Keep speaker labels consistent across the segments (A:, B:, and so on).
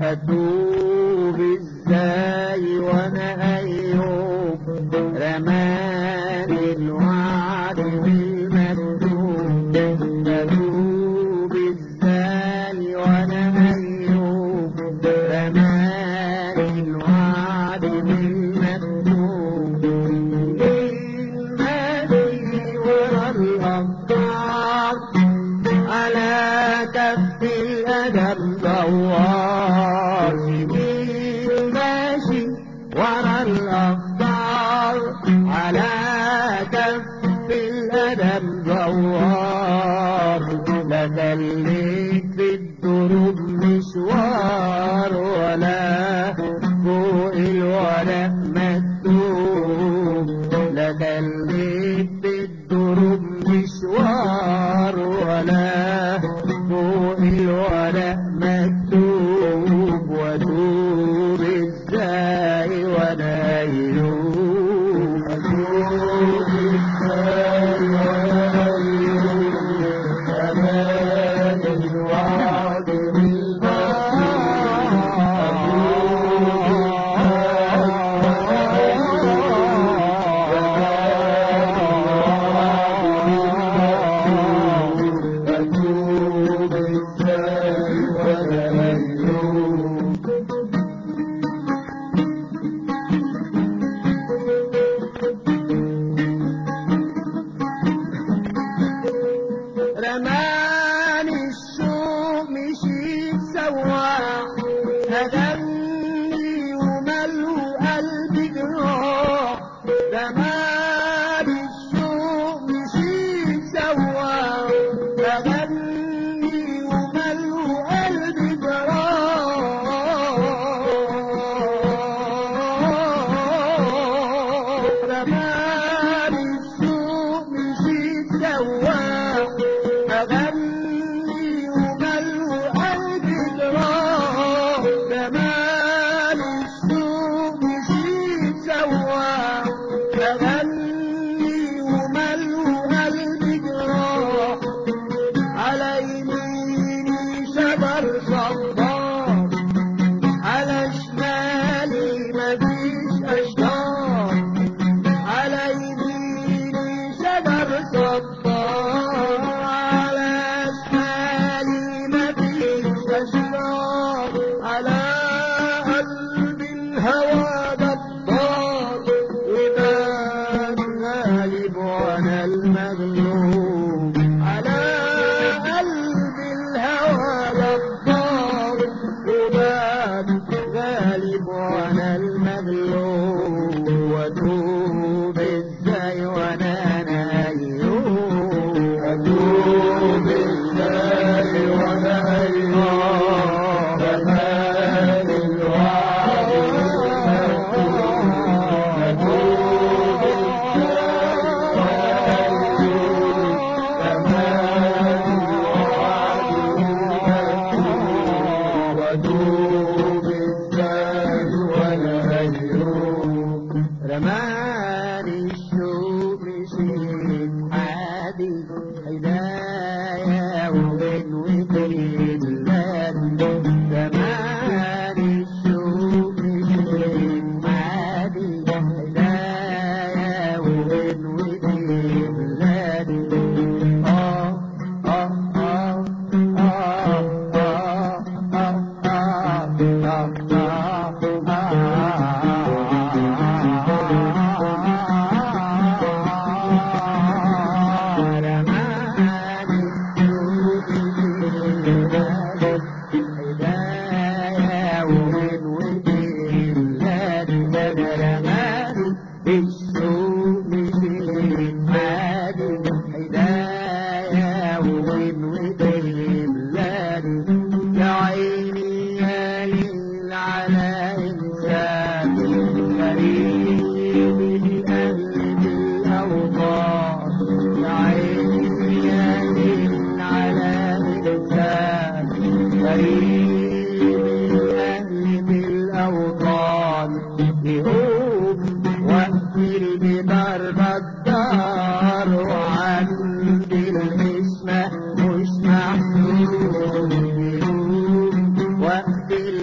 A: أتوب ازاي وانا ايوب رماني الوعد بالمكتوب أتوب ازاي وانا ايوب رماني الوعد بالمكتوب الماشي ورا الأبطال على كف الأدب دوار سنين ماشي ورا الأبطال على كف الأدب دوار لا خليك في الدروب مشوار ولا فوق الورق مكتوب لا خليك في الدروب مشوار ولا فوق الورق مكتوب واتوب ازاي وانا يوم اتوب ازاي وانا يوم امان الوعد أتوب ازاي وانا يوم رماني الشوق مشيت سواح هدمني وملو قلبي جراح رماني الشوق مشيت سواح هدمني وملو قلبي جراح رماني الشوق مشيت سواح أغني وملو قلبي جراح جمال السوق مشيت سواح أغني وملو قلبي جراح على يميني شجر صبار على شمالي مفيش أشجار على يميني شجر صبار على شمالي مفيش أشجار على قلبي الهوى جبار وبان غالب وأنا المغلوب على قلبي الهوى جبار وبان غالب وأنا المغلوب وأتوب ازاي وأنا نايم أتوب ازاي وأنا نايم زمان الوعد أتوب ازاي وأتوب ازاي وأنا أيوب رماني الشوق مشيت عادي هدايا وبين وبين بلاد رماني الشوق مشيت عادي هدايا وبين وبين بلاد آه آه آه آه آه آه آه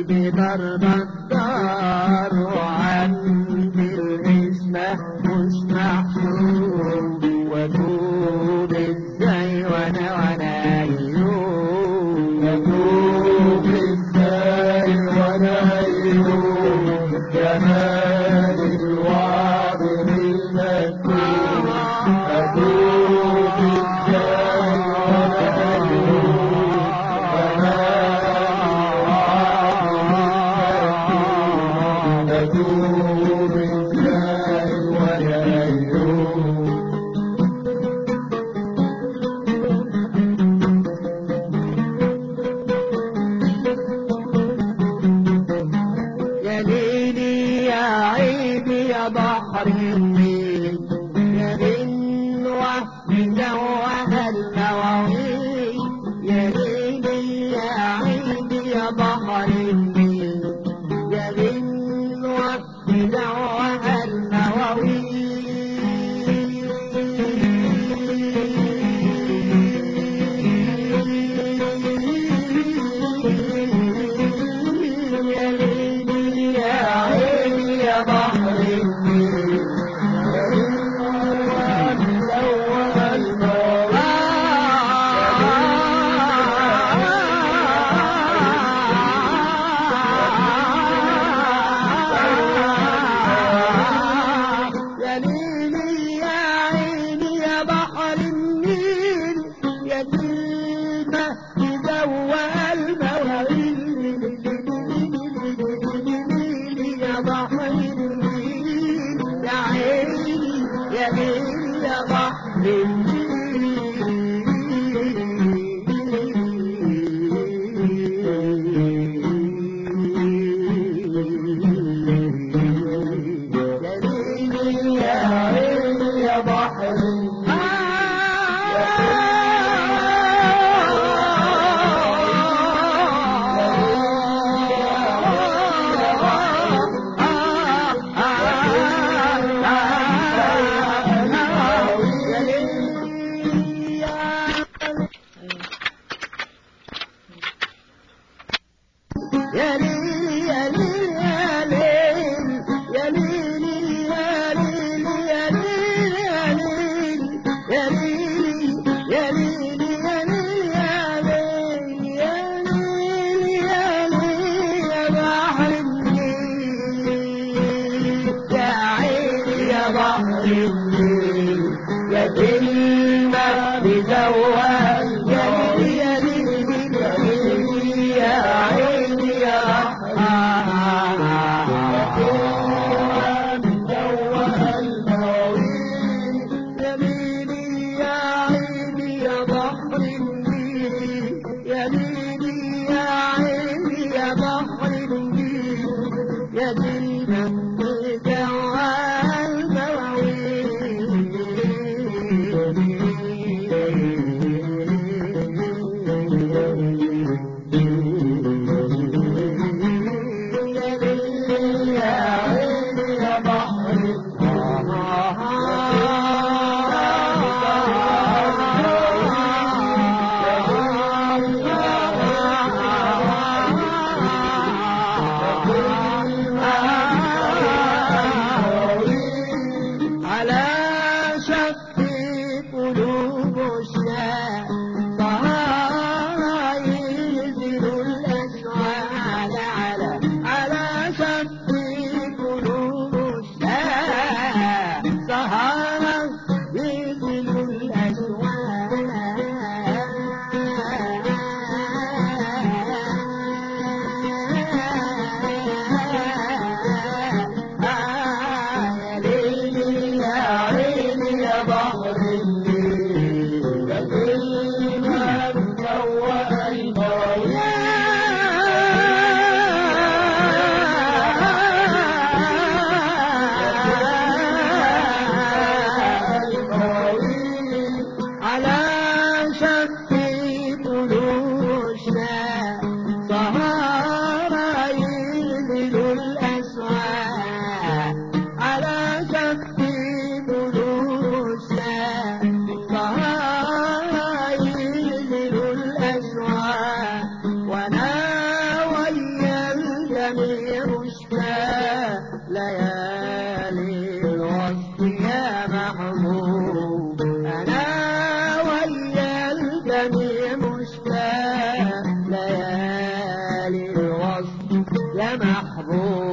A: بضرب الدار وعندي العصمة مش محسوب واتوب ازاي وانا وانا يوم
B: أتوب إزاي وأنا يوم جمال الوعد المكتوب أتوب إزاي وأنا يوم جمال الوعد المكتوب أتوب إزاي وأنا يوم
A: يا ليلي يا عيني يا بحر النيل يا غنوة مزوها المواويل يا ليلي يا عيني يا بحر النيل يا غنوة مزوها المواويل يا ليلي يا عيني يا بحر النيل يا ليلي يا عيني يا بحر النيل يا كلمة تدوى المواويل يا بحر النيل يا عيني يا ليلي يا بحر النيل يا ليلي يا عيني يا بحر يا ليل يا ليل يا ليل يا ليل يا ليل يا ليل يا ليل يا ليل يا ليل يا ليل يا ليل يا بحر النيل يا عيني يا بحر النيل يا كلمة بزوال يا ليل يا ليل يا ليل يا عيني يا يا محبوب